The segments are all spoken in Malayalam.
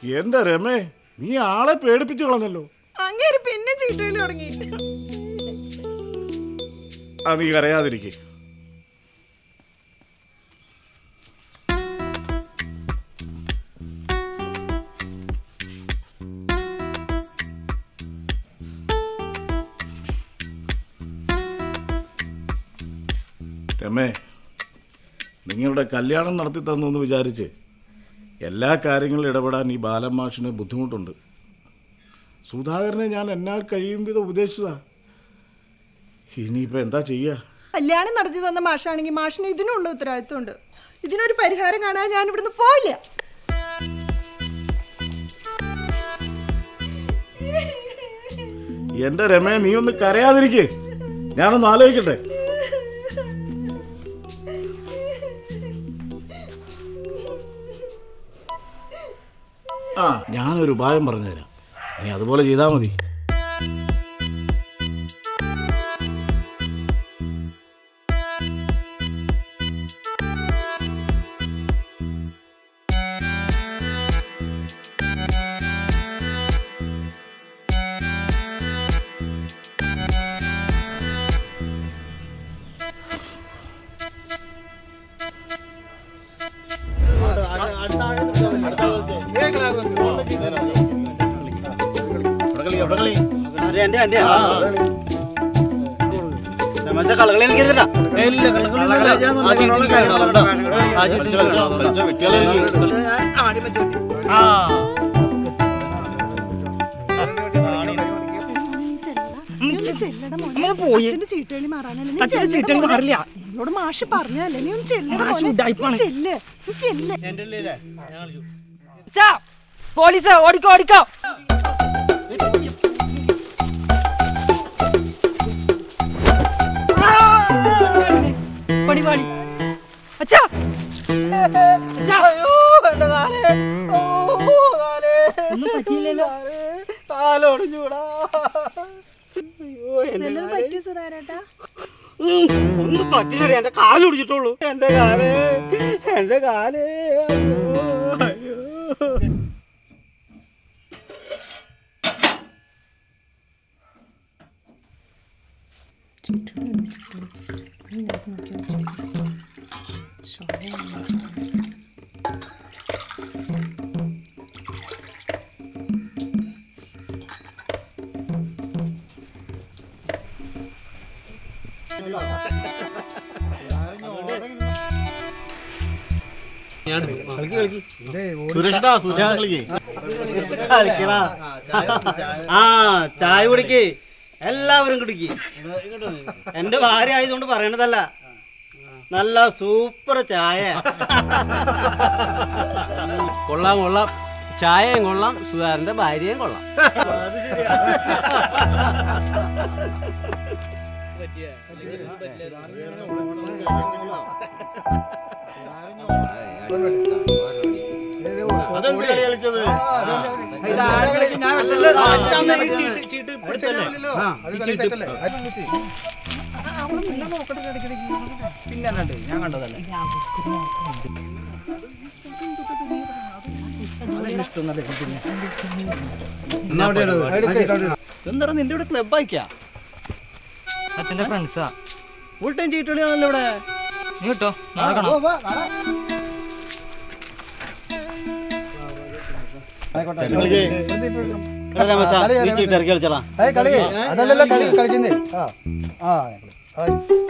എന്റെ രമേ നീ ആളെ പേടിപ്പിച്ചു കളഞ്ഞല്ലോ അങ്ങേര് പിന്നെ ചീട്ടുകളി തുടങ്ങി ആ നീ കരയാതിരിക്കേ രമേ നിങ്ങളുടെ കല്യാണം നടത്തി തന്നു എന്ന് വിചാരിച്ച് എല്ലാ കാര്യങ്ങളിലും ഇടപെടാൻ ഈ ബാലൻ മാഷിന് ബുദ്ധിമുട്ടുണ്ട് സുധാകരനെ ഞാൻ എന്നാൽ കഴിയും വിധം ഉപദേശിച്ചതാ ഇനിയിപ്പോൾ എന്താ ചെയ്യുക കല്യാണം നടത്തി തന്ന മാഷാണെങ്കിൽ മാഷിന് ഇതിനുള്ള ഉത്തരവാദിത്വമുണ്ട് ഇതിനൊരു പരിഹാരം കാണാൻ ഞാൻ ഇവിടുന്ന് പോയില്ല എന്റെ രമേ നീ ഒന്ന് കരയാതിരിക്കേ ഞാനൊന്ന് ആലോചിക്കട്ടെ ആ ഞാനൊരു ഉപായം പറഞ്ഞുതരാം നീ അതുപോലെ ചെയ്താൽ മതി കളകളി കളിക്കരുതട്ടാ ചീട്ടുകളി മാറാനല്ലേ നീ ചെല്ലടാ മോനെ. എന്നോട് മാഷ് പറഞ്ഞല്ലേ നീ ഒന്ന് ചെല്ലടാ മോനെ. നീ ചെല്ല് നീ ചെല്ല് പോലീസ് ഓടിക്കോ ഓടിക്കോ പണി പാടി അച്ഛാ അച്ഛാ ഒന്നും പറ്റിയില്ലല്ലോ കാലോടിഞ്ഞൂടാ നല്ലത് പറ്റിയോ സുധാരേട്ടാ ഒന്നും പറ്റില്ലടി എന്റെ കാല് ഒടിച്ചിട്ടുള്ളൂ എന്റെ കാല് എന്റെ കാല് അയ്യോ, അയ്യോ. കളിക്കടാ ആ ചായ കുടിക്ക് എല്ലാവരും കുടിക്ക് എന്റെ ഭാര്യ ആയതുകൊണ്ട് പറയണതല്ല നല്ല സൂപ്പർ ചായ കൊള്ളാം കൊള്ളാം ചായയും കൊള്ളാം സുധാരന്റെ ഭാര്യയും കൊള്ളാം എന്താ നിന്റെ ഇവിടെ ക്ലബ് ആയിക്കാ അച്ഛന്റെ ഫ്രണ്ട്സാ ഫുൾ ടൈം ചീട്ടുകളിയാണല്ലോ ഇവിടെ നീ കിട്ടോ നാളെ കാണാം എടാ രമേശാ, നീ ചീട്ട് ഇറക്കി കളിച്ചടാ അതല്ലല്ലോ കളി കളിക്കുന്നേ ആ ആ ആ.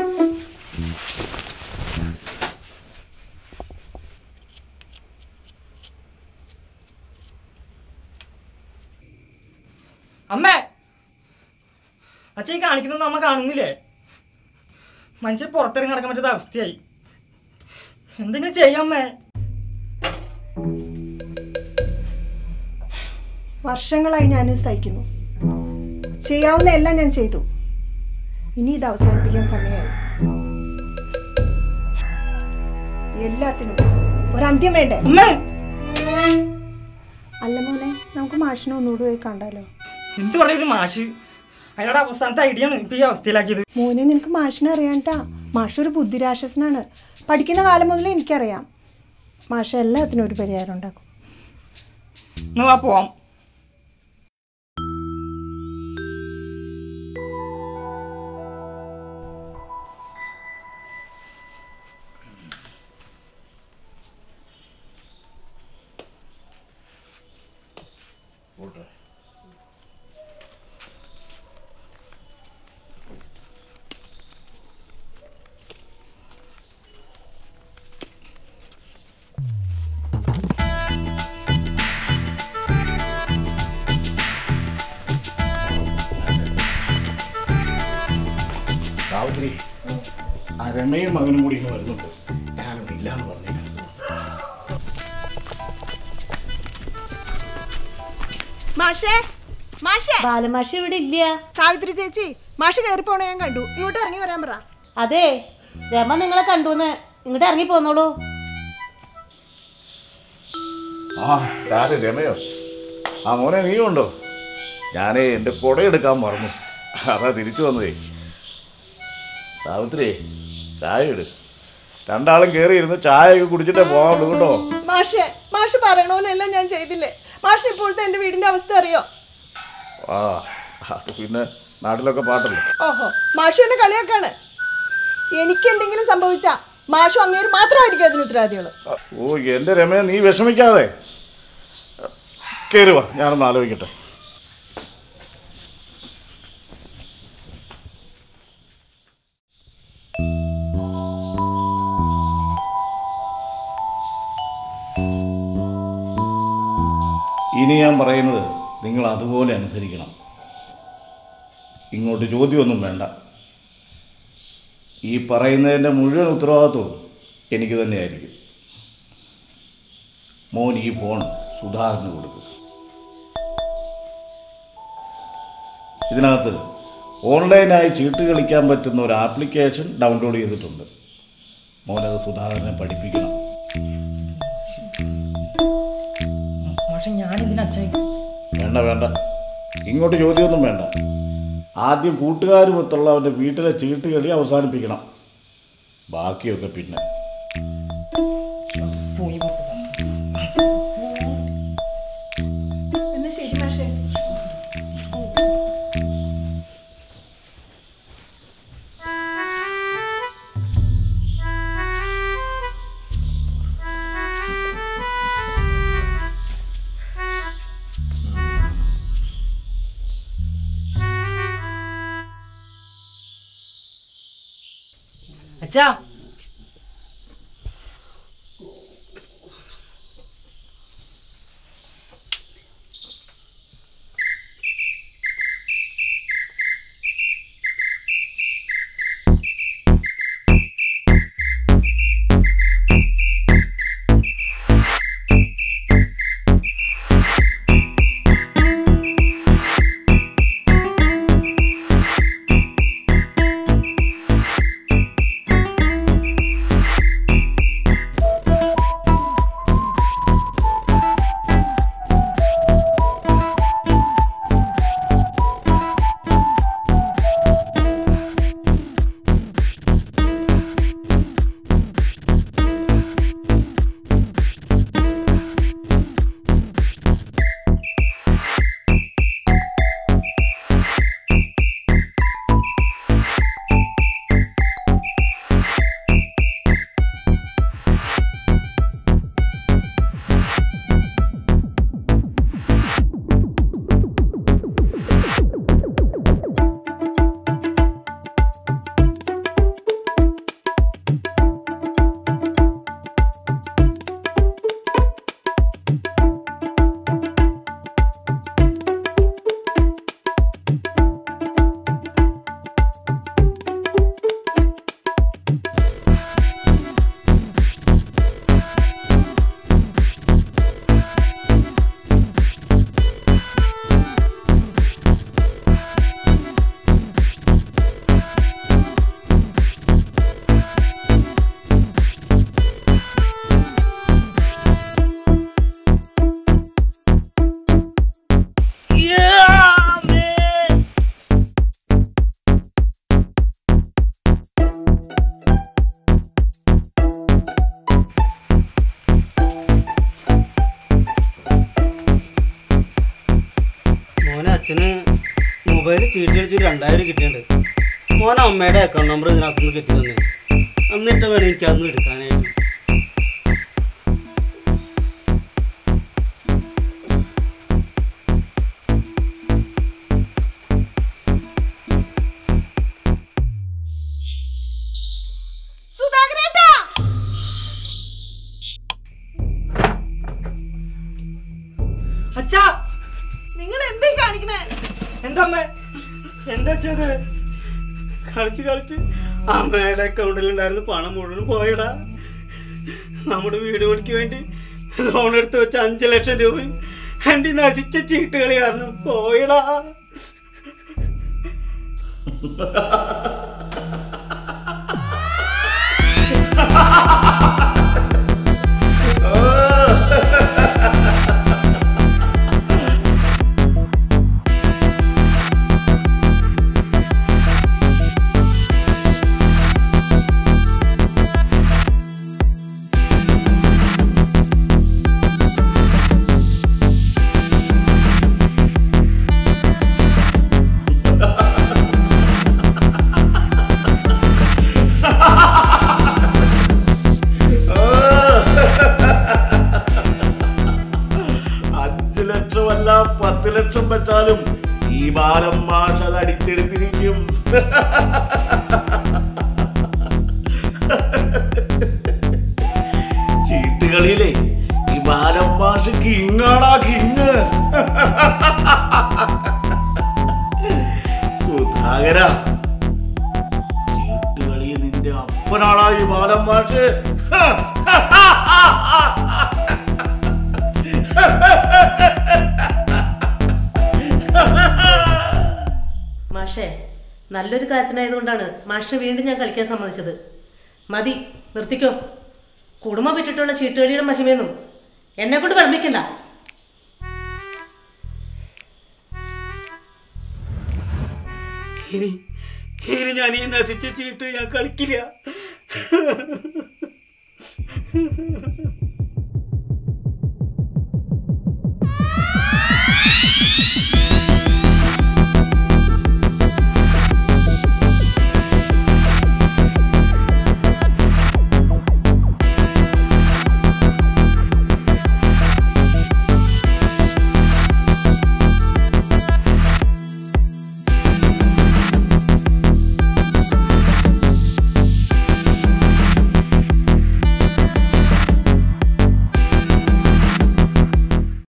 അമ്മേ അച്ഛൻ ഈ കാണിക്കുന്നത് അമ്മ കാണുന്നില്ലേ മനുഷ്യൻ പുറത്തിറങ്ങി നടക്കാൻ പറ്റാത്ത അവസ്ഥയായി എന്തെങ്കിലും ചെയ്യാമ്മേ വർഷങ്ങളായി ഞാൻ സഹിക്കുന്നു ചെയ്യാവുന്ന എല്ലാം ഞാൻ ചെയ്തു ഇനി ഇത് അവസാനിപ്പിക്കാൻ സമയമായി എല്ലാത്തിനും ഒരന്ത്യം വേണ്ടേ അമ്മേ അല്ല മോനെ നമുക്ക് മാഷിനെ ഒന്നുകൂടി പോയി കണ്ടാലോ എന്ത് പറയുന്നത് മാഷ് അയാളുടെ അവസാനത്തെ ഐഡിയ ആണ് ഇപ്പൊ ഈ അവസ്ഥയിലാക്കിയത് മോനെ നിനക്ക് മാഷിനെ അറിയാണ്ടാ മാഷ് ഒരു ബുദ്ധിരാക്ഷസനാണ് പഠിക്കുന്ന കാലം മുതലേ എനിക്കറിയാം മാഷ എല്ലാത്തിനും ഒരു പരിഹാരം ഉണ്ടാക്കും എന്നാ വാ പോവാം സാവിത്രി ആ രമയും മകനും കൂടി ഇങ്ങ് വരുന്നുണ്ട് ഞാനിവിടെ ഇല്ലാന്ന് പറഞ്ഞില്ല മാഷേ മാഷേ ബാലമാഷ ഇവിടെ ഇല്ല സാവിത്രി ചേച്ചി മാഷ് കയറി പോണ ഞാൻ കണ്ടു ഇങ്ങോട്ട് ഇറങ്ങി വരാൻ പറ അതെ രമ നിങ്ങളെ കണ്ടുന്ന് ഇങ്ങോട്ട് ഇറങ്ങി പോന്നോളൂ ആ താര് രമയോ ആ മോനെ നീ ഉണ്ടോ ഞാനേ എൻ്റെ കുടയെടുക്കാൻ മറന്നു അതാ തിരിച്ചു വന്നതേ സാവിത്രി ചായ ഇട് രണ്ടാളും കയറി ഇരുന്ന് ചായ ഒക്കെ കുടിച്ചിട്ടേ പോകാവുള്ളൂ കേട്ടോ മാഷേ മാഷ് പറയണ പോലെ എല്ലാം ഞാൻ ചെയ്തില്ലേ മാഷ് ഇപ്പോഴത്തെ എന്റെ വീടിന്റെ അവസ്ഥ അറിയോ ആ അത് പിന്നെ നാട്ടിലൊക്കെ പാട്ടല്ലേ ഓഹോ മാഷു എന്നെ കളിയാക്കാണ് എനിക്ക് എന്തെങ്കിലും സംഭവിച്ചാ മാഷു അങ്ങേര് മാത്രമായിരിക്കും അതിന് ഉത്തരവാദികള് ഓ എൻ്റെ രമയ നീ വിഷമിക്കാതെ കയറി വാ ഞാനൊന്ന് ആലോചിക്കട്ടെ ഇനി ഞാൻ പറയുന്നത് നിങ്ങൾ അതുപോലെ അനുസരിക്കണം ഇങ്ങോട്ട് ചോദ്യമൊന്നും വേണ്ട ഈ പറയുന്നതിൻ്റെ മുഴുവൻ ഉത്തരവാദിത്വവും എനിക്ക് തന്നെയായിരിക്കും മോൻ ഈ ഫോൺ സുധാകരന് കൊടുക്കും ഇതിനകത്ത് ഓൺലൈനായി ചീട്ട് കളിക്കാൻ പറ്റുന്ന ഒരു ആപ്ലിക്കേഷൻ ഡൗൺലോഡ് ചെയ്തിട്ടുണ്ട് മോനത് സുധാകരനെ പഠിപ്പിക്കണം പക്ഷെ ഞാൻ ഇതിന് അച്ഛൻ വേണ്ട വേണ്ട ഇങ്ങോട്ട് ചോദ്യമൊന്നും വേണ്ട ആദ്യം കൂട്ടുകാരുമൊത്തുള്ള അവൻ്റെ വീട്ടിലെ ചീട്ട് കളി അവസാനിപ്പിക്കണം ബാക്കിയൊക്കെ പിന്നെ പോയി പോ. എന്നാ ശരി മാഷേ അച്ഛാ ചീട്ട് കളിച്ച് രണ്ടായിരം കിട്ടിയിട്ടുണ്ട് മോൻ അമ്മയുടെ അക്കൗണ്ട് നമ്പർ ഇതിനകത്തുനിന്ന് കിട്ടി തന്നെ എന്നിട്ട് വേണം എനിക്ക് അന്ന് എടുക്കാനായിട്ട് സുധാകരേട്ടാ അച്ഛാ നിങ്ങൾ എന്തേ കാണിക്കണേ എന്താ അമ്മേ എന്താ ചെയ്ത് കളിച്ച് കളിച്ച് അമ്മയുടെ അക്കൗണ്ടിൽ ഉണ്ടായിരുന്ന പണം മുഴുവൻ പോയടാ നമ്മുടെ വീട് പണിക്ക് വേണ്ടി ലോൺ എടുത്ത് വെച്ച അഞ്ച് ലക്ഷം രൂപയും എൻ്റെ ഈ നശിച്ച ചീട്ടുകളി കാരണം പോയടാ അഞ്ചു ലക്ഷമല്ല പത്ത് ലക്ഷം വെച്ചാലും ഈ ബാലം മാഷ് അത് അടിച്ചെടുത്തിരിക്കും ചീട്ടുകളിയിലെ ഈ ബാലം മാഷ് കിങ്ങാടാ കിങ് സുധാകര ചീട്ടുകളി നിന്റെ അപ്പനാടാ ഈ ബാലം മാഷ് മാഷേ നല്ലൊരു കാര്യത്തിനായതുകൊണ്ടാണ് മാഷിനെ വീണ്ടും ഞാൻ കളിക്കാൻ സമ്മതിച്ചത് മതി നിർത്തിക്കോ കുടുംബം വിട്ടിട്ടുള്ള ചീട്ടുകളിയുടെ മഹിമയൊന്നും എന്നെ കൊണ്ട് വിളമ്പിക്കണ്ട ഇനി ഇനി ഞാൻ ഈ നശിച്ച ചീട്ട് ഞാൻ കളിക്കില്ല